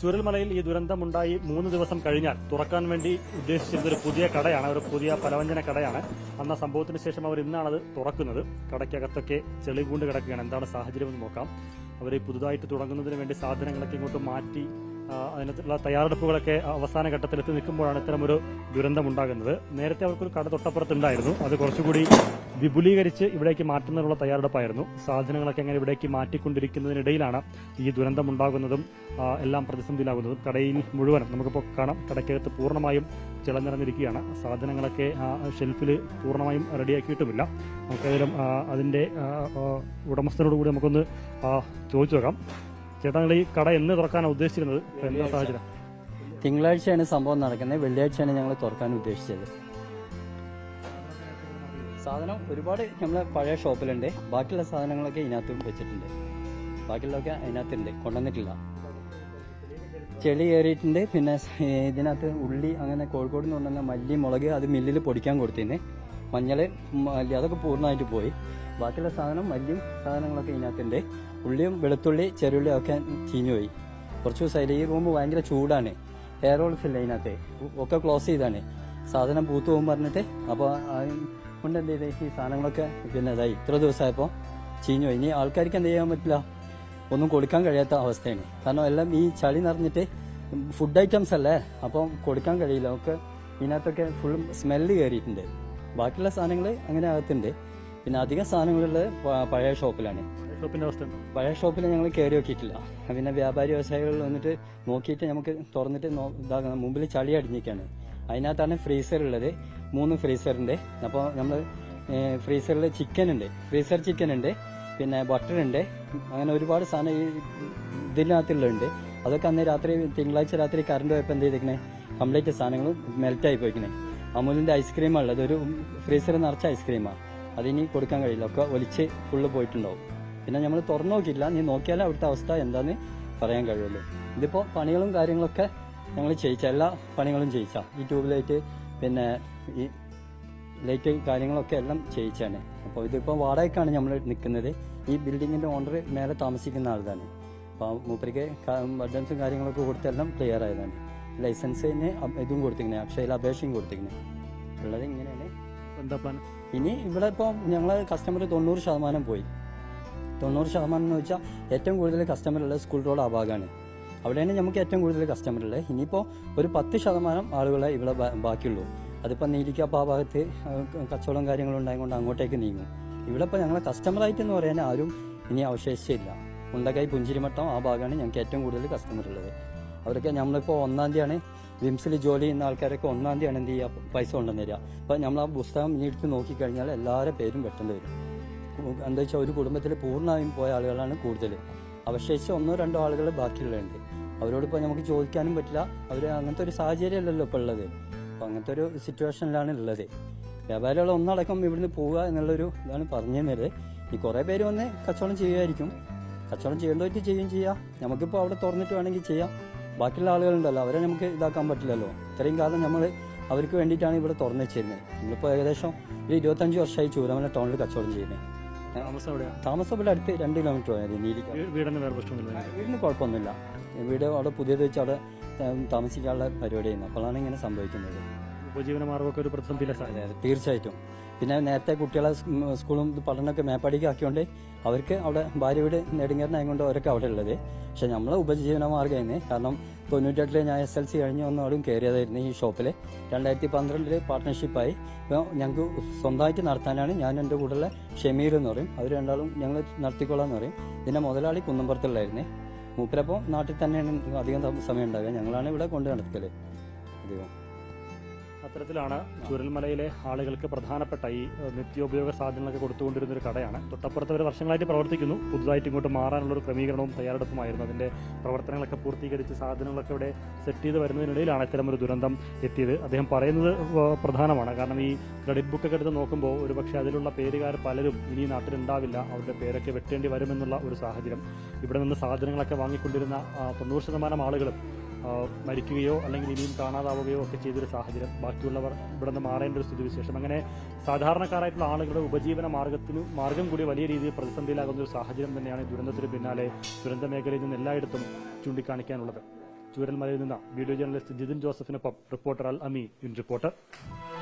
ചുരൽമലയിൽ ഈ ദുരന്തമുണ്ടായി മൂന്ന് ദിവസം കഴിഞ്ഞാൽ തുറക്കാൻ വേണ്ടി ഉദ്ദേശിച്ചിരുന്ന ഒരു പുതിയ കടയാണ് ഒരു പുതിയ പലവ്യഞ്ജന കടയാണ് അന്ന് ആ സംഭവത്തിന് ശേഷം അവർ ഇന്നാണ് അത് തുറക്കുന്നത് കടയ്ക്കകത്തൊക്കെ ചെളി കൊണ്ട് കിടക്കുകയാണ് എന്താണ് സാഹചര്യം എന്ന് നോക്കാം അവർ പുതുതായിട്ട് തുടങ്ങുന്നതിന് വേണ്ടി സാധനങ്ങളൊക്കെ ഇങ്ങോട്ട് മാറ്റി ആ, അതിനുള്ള തയ്യാറെടുപ്പുകളൊക്കെ അവസാന ഘട്ടത്തിൽ എത്തി നിൽക്കുമ്പോഴാണ് ഇത്തരമൊരു ദുരന്തമുണ്ടാകുന്നത് നേരത്തെ അവർക്കൊരു കട തൊട്ടപ്പുറത്തുണ്ടായിരുന്നു അത് കുറച്ചുകൂടി വിപുലീകരിച്ച് ഇവിടേക്ക് മാറ്റുന്നതിനുള്ള തയ്യാറെടുപ്പായിരുന്നു സാധനങ്ങളൊക്കെ അങ്ങനെ ഇവിടേക്ക് മാറ്റിക്കൊണ്ടിരിക്കുന്നതിനിടയിലാണ് ഈ ദുരന്തമുണ്ടാകുന്നതും ആ, എല്ലാം പ്രതിസന്ധിയിലാകുന്നതും കടയിൽ മുഴുവനും നമുക്കിപ്പോൾ കാണാം കടയ്ക്കകത്ത് പൂർണ്ണമായും ചിളനിറഞ്ഞിരിക്കുകയാണ് സാധനങ്ങളൊക്കെ ആ ഷെൽഫിൽ പൂർണ്ണമായും റെഡിയാക്കിയിട്ടുമില്ല നമുക്കേതായാലും ആ, അതിന്റെ ആ, ആ, ഉടമസ്ഥനോട് കൂടി നമുക്കൊന്ന് ആ, ചോദിച്ചു നോക്കാം ചേട്ടാ നിങ്ങൾ ഈ കട എന്ന് തുറക്കാനാണ് ഉദ്ദേശിച്ചിരുന്നത് ഇപ്പൊ എന്താ സാഹചര്യം തിങ്കളാഴ്ചയാണ് സംഭവം നടക്കുന്നത് വെള്ളിയാഴ്ചയാണ് ഞങ്ങൾ തുറക്കാൻ ഉദ്ദേശിച്ചത് സാധനം ഒരുപാട് നമ്മളെ പഴയ ഷോപ്പിലുണ്ട് ബാക്കിയുള്ള സാധനങ്ങളൊക്കെ ഇതിനകത്തും വെച്ചിട്ടുണ്ട് ബാക്കിയുള്ളതൊക്കെ അതിനകത്തുണ്ട് കൊണ്ടുവന്നിട്ടില്ല ചെളി കയറിയിട്ടുണ്ട് പിന്നെ സ് ഇതിനകത്ത് ഉള്ളി അങ്ങനെ കോഴിക്കോട് നിന്ന് കൊണ്ടുവന്ന മല്ലി മുളക് അത് മില്ലിൽ പൊടിക്കാൻ കൊടുത്തിന് മഞ്ഞൾ മല്ലി അതൊക്കെ പൂർണ്ണമായിട്ട് പോയി ബാക്കിയുള്ള സാധനം മല്ലിയും സാധനങ്ങളൊക്കെ ഇതിനകത്തുണ്ട് ഉള്ളിയും വെളുത്തുള്ളി ചെറുള്ളിയും ഒക്കെ ചീഞ്ഞു പോയി കുറച്ച് ദിവസമായില്ല ഈ റൂം ഭയങ്കര ചൂടാണ് എയർ ഹോൾസ് ഇല്ല ഇതിനകത്ത് ഒക്കെ ക്ലോസ് ചെയ്താണ് സാധനം പൂത്തു പോകും പറഞ്ഞിട്ട് അപ്പോൾ കൊണ്ട് എന്ത് ചെയ്ത് ഈ സാധനങ്ങളൊക്കെ പിന്നെ ഇതായി ഇത്ര ദിവസമായപ്പോൾ ചീഞ്ഞു പോയി ഇനി ആൾക്കാർക്ക് എന്ത് ചെയ്യാൻ പറ്റില്ല ഒന്നും കൊടുക്കാൻ കഴിയാത്ത അവസ്ഥയാണ് കാരണം എല്ലാം ഈ ചളി നിറഞ്ഞിട്ട് ഫുഡ് ഐറ്റംസ് അല്ലേ അപ്പം കൊടുക്കാൻ കഴിയില്ല ഒക്കെ ഇതിനകത്തൊക്കെ ഫുൾ സ്മെല്ല് കയറിയിട്ടുണ്ട് ബാക്കിയുള്ള സാധനങ്ങൾ അങ്ങനെ അകത്തുണ്ട് പിന്നെ അധികം സാധനങ്ങളുള്ളത് പ- പഴയ ഷോപ്പിലാണ് ഷോപ്പിന്റെ അവസ്ഥ എന്താ? പഴയ ഷോപ്പിൽ ഞങ്ങൾ കയറി നോക്കിയിട്ടില്ല പിന്നെ വ്യാപാരി വ്യവസായികൾ വന്നിട്ട് നോക്കിയിട്ട് നമുക്ക് തുറന്നിട്ട് നോ- ഇതാക്കണം മുമ്പിൽ ചളി അടിഞ്ഞിരിക്കുകയാണ് അതിനകത്താണ് ഫ്രീസർ ഉള്ളത് മൂന്ന് ഫ്രീസർ ഉണ്ട് അപ്പോൾ നമ്മൾ ഫ്രീസറിൽ ചിക്കൻ ഉണ്ട് ഫ്രീസർ ചിക്കൻ ഉണ്ട് പിന്നെ ബട്ടർ ഉണ്ട് അങ്ങനെ ഒരുപാട് സാധനം ഈ ഇതിനകത്തുള്ളുണ്ട് അതൊക്കെ അന്ന് രാത്രി തിങ്കളാഴ്ച രാത്രി കറണ്ട് പോയപ്പോൾ എന്ത് ചെയ്തിരിക്കണേ കംപ്ലീറ്റ് സാധനങ്ങളും മെൽറ്റായി പോയിക്കണേ അമൂലിന്റെ ഐസ്ക്രീമാണ് ഉള്ളത് ഒരു ഫ്രീസർ നിറച്ച ഐസ്ക്രീമാണ് അതിനി കൊടുക്കാൻ കഴിയില്ല ഒക്കെ ഒലിച്ച് ഫുള്ള് പോയിട്ടുണ്ടാവും പിന്നെ നമ്മൾ തുറന്നു നോക്കിയില്ല നീ നോക്കിയാലേ അവിടുത്തെ അവസ്ഥ എന്താന്ന് പറയാൻ കഴിയുള്ളൂ ഇതിപ്പോ പണികളും കാര്യങ്ങളൊക്കെ ഞങ്ങൾ ചെയ്യിച്ച എല്ലാ പണികളും ചെയ്യിച്ച ഈ ട്യൂബ് ലൈറ്റ് പിന്നെ ഈ ലൈറ്റ് കാര്യങ്ങളൊക്കെ എല്ലാം ചെയ്യിച്ചാണ് അപ്പോൾ ഇതിപ്പോൾ വാടകയ്ക്കാണ് നമ്മൾ നിൽക്കുന്നത് ഈ ബിൽഡിങ്ങിന്റെ ഓണർ മേലെ താമസിക്കുന്ന ആളാണ് അപ്പോൾ മൂപ്പരിക്ക് അഡ്വാൻസും കാര്യങ്ങളൊക്കെ കൊടുത്തെല്ലാം ക്ലിയർ ആയതാണ് ലൈസൻസിന് അപ് ഇതും കൊടുത്തിങ്ങനെ അക്ഷയയിൽ അപേക്ഷയും കൊടുത്തിങ്ങനെ ഉള്ളത് ഇങ്ങനെയാണ് എന്താ പ്ലാൻ ഇനി ഇവിടെ ഇപ്പോൾ ഞങ്ങളെ കസ്റ്റമർ തൊണ്ണൂറ് ശതമാനം പോയി തൊണ്ണൂറ് ശതമാനം എന്ന് വെച്ചാൽ ഏറ്റവും കൂടുതൽ കസ്റ്റമർ ഉള്ളത് സ്കൂൾ റോഡ് ആ ഭാഗമാണ് അവിടെയാണ് നമുക്ക് ഏറ്റവും കൂടുതൽ കസ്റ്റമർ ഉള്ളത് ഇനിയിപ്പോൾ ഒരു പത്ത് ശതമാനം ആളുകളെ ഇവിടെ ബാ- ബാക്കിയുള്ളൂ അതിപ്പോൾ നീലിക്കപ്പ് ആ ഭാഗത്ത് ആ, കച്ചവടം കാര്യങ്ങളും ഉണ്ടായതുകൊണ്ട് അങ്ങോട്ടേക്ക് നീങ്ങും ഇവിടെ ഇപ്പോൾ ഞങ്ങളെ കസ്റ്റമറായിട്ട് എന്ന് പറയാൻ ആരും ഇനി അവശേഷിച്ചില്ല ഉണ്ടകൈ പുഞ്ചിരിമട്ടം ആ ഭാഗമാണ് ഞങ്ങൾക്ക് ഏറ്റവും കൂടുതൽ കസ്റ്റമർ ഉള്ളത് അവരൊക്കെ നമ്മളിപ്പോൾ ഒന്നാം തീയതിയാണ് വിംസിൽ ജോലി ചെയ്യുന്ന ആൾക്കാരൊക്കെ ഒന്നാം തീയതിയാണ് എന്ത് ചെയ്യുക പൈസ കൊണ്ടുവന്ന് തരിക അപ്പം നമ്മൾ ആ പുസ്തകം ഇനി എടുത്ത് നോക്കിക്കഴിഞ്ഞാൽ എല്ലാവരുടെ പേരും പെട്ടെന്ന് വരും കു- എന്താ വെച്ചാൽ ഒരു കുടുംബത്തിൽ പൂർണ്ണമായും പോയ ആളുകളാണ് കൂടുതൽ അവശേഷിച്ച് ഒന്നോ രണ്ടോ ആളുകൾ ബാക്കിയുള്ളതുണ്ട് അവരോട് ഇപ്പോൾ നമുക്ക് ചോദിക്കാനും പറ്റില്ല അവർ അങ്ങനത്തെ ഒരു സാഹചര്യമല്ലല്ലോ ഇപ്പോൾ ഉള്ളത് അപ്പോൾ അങ്ങനത്തെ ഒരു സിറ്റുവേഷനിലാണ് ഉള്ളത് വ്യാപാരികൾ ഒന്നടക്കം ഇവിടുന്ന് പോവുക എന്നുള്ളൊരു ഇതാണ് പറഞ്ഞു തന്നത് ഈ കുറേ പേര് വന്ന് കച്ചവടം ചെയ്യുമായിരിക്കും കച്ചവടം ചെയ്യേണ്ടവർക്ക് ചെയ്യുകയും ചെയ്യാം നമുക്കിപ്പോൾ അവിടെ തുറന്നിട്ട് വേണമെങ്കിൽ ചെയ്യാം ബാക്കിയുള്ള ആളുകളുണ്ടല്ലോ അവരെ നമുക്ക് ഇതാക്കാൻ പറ്റില്ലല്ലോ ഇത്രയും കാലം നമ്മൾ അവർക്ക് വേണ്ടിയിട്ടാണ് ഇവിടെ തുറന്നു വെച്ചിരുന്നത് നമ്മളിപ്പോൾ ഏകദേശം ഒരു ഇരുപത്തഞ്ച് വർഷമായി ചൂരമല ടൗണിൽ കച്ചവടം ചെയ്യുന്നത് താമസം എവിടെയാ താമസം ഇവിടെ അടുത്ത് രണ്ട് കിലോമീറ്റർ പോയത് നീലിക്ക വീ- വീടിന് വേറെ പ്രശ്നമൊന്നുമില്ല വീടിന് കുഴപ്പമൊന്നുമില്ല വീട് അവിടെ പുതിയത് വെച്ച് അവിടെ ഉം, താമസിക്കാനുള്ള പരിപാടി ചെയ്യുന്നത് അപ്പോഴാണ് ഇങ്ങനെ സംഭവിക്കുന്നത് ഉപജീവന മാർഗമൊക്കെ ഒരു പ്രതിസന്ധിയിലെ അതെ സാഹചര്യം അതെ തീർച്ചയായിട്ടും പിന്നെ നേരത്തെ കുട്ടികളെ സ്- ഉം, സ്കൂളും ഇത് പഠനമൊക്കെ മേപ്പാടിക്ക് ആക്കിയോണ്ട് അവർക്ക് അവിടെ ഭാര്യ വീട് നെടുങ്കരനായതുകൊണ്ട് അവരൊക്കെ അവിടെ ഉള്ളത് പക്ഷെ നമ്മളെ ഉപജീവന മാർഗ്ഗമായിരുന്നു കാരണം തൊണ്ണൂറ്റെട്ടില് ഞാൻ എസ് എൽ സി കഴിഞ്ഞ് ഒന്നോടും കയറിയതായിരുന്നു ഈ ഷോപ്പിൽ രണ്ടായിരത്തി പന്ത്രണ്ടില് പാർട്ട്ണർഷിപ്പായി ഇപ്പോൾ ഞങ്ങൾക്ക് സ്വന്തമായിട്ട് നടത്താനാണ് ഞാൻ എൻ്റെ കൂടെയുള്ള ഷമീർ എന്ന് പറയും അവർ രണ്ടാളും ഞങ്ങൾ നടത്തിക്കൊള്ളാന്ന് പറയും ഇതിൻ്റെ മുതലാളി കുന്നമ്പുറത്തുള്ളായിരുന്നേ മൂപ്പരപ്പോൾ നാട്ടിൽ തന്നെയാണ് അധികം സമയം ഉണ്ടാവുക ഞങ്ങളാണ് ഇവിടെ കൊണ്ട് നടക്കല് അധികം അത്തരത്തിലാണ് ചുരൽമലയിലെ ആളുകൾക്ക് പ്രധാനപ്പെട്ട ഈ ഏഹ്, നിത്യോപയോഗ സാധനങ്ങളൊക്കെ കൊടുത്തുകൊണ്ടിരുന്ന ഒരു കടയാണ് തൊട്ടപ്പുറത്ത് അവർ വർഷങ്ങളായിട്ട് പ്രവർത്തിക്കുന്നു പുതുതായിട്ട് ഇങ്ങോട്ട് മാറാനുള്ള ഒരു ക്രമീകരണവും തയ്യാറെടുപ്പുമായിരുന്നു അതിന്റെ പ്രവർത്തനങ്ങളൊക്കെ പൂർത്തീകരിച്ച് സാധനങ്ങളൊക്കെ ഇവിടെ സെറ്റ് ചെയ്ത് വരുന്നതിനിടയിലാണ് ഇത്തരം ഒരു ദുരന്തം എത്തിയത് അദ്ദേഹം പറയുന്നത് ഏഹ്, പ്രധാനമാണ് കാരണം ഈ ക്രെഡിറ്റ് ബുക്കൊക്കെ എടുത്ത് നോക്കുമ്പോൾ ഒരുപക്ഷെ അതിലുള്ള പേരുകാർ പലരും ഇനി നാട്ടിലുണ്ടാവില്ല അവരുടെ പേരൊക്കെ വെട്ടേണ്ടി വരുമെന്നുള്ള ഒരു സാഹചര്യം ഇവിടെ നിന്ന് സാധനങ്ങളൊക്കെ വാങ്ങിക്കൊണ്ടിരുന്ന ആ, തൊണ്ണൂറ് ശതമാനം ആളുകളും ആ, മരിക്കുകയോ അല്ലെങ്കിൽ ഇനിയും കാണാതാവുകയോ ഒക്കെ ചെയ്തൊരു സാഹചര്യം ബാക്കിയുള്ളവർ ഇവിടെ നിന്ന് മാറേണ്ട ഒരു സ്ഥിതിവിശേഷം അങ്ങനെ സാധാരണക്കാരായിട്ടുള്ള ആളുകളുടെ ഉപജീവന മാർഗത്തിനു മാർഗം കൂടി വലിയ രീതിയിൽ പ്രതിസന്ധിയിലാകുന്ന ഒരു സാഹചര്യം തന്നെയാണ് ഈ ദുരന്തത്തിന് പിന്നാലെ ദുരന്ത മേഖലയിൽ നിന്ന് എല്ലായിടത്തും ചൂണ്ടിക്കാണിക്കാനുള്ളത് ചൂരൽമലയിൽ നിന്ന് വീഡിയോ ജേർണലിസ്റ്റ് ജിതിൻ ജോസഫിനൊപ്പം reporter Al Ameen in reporter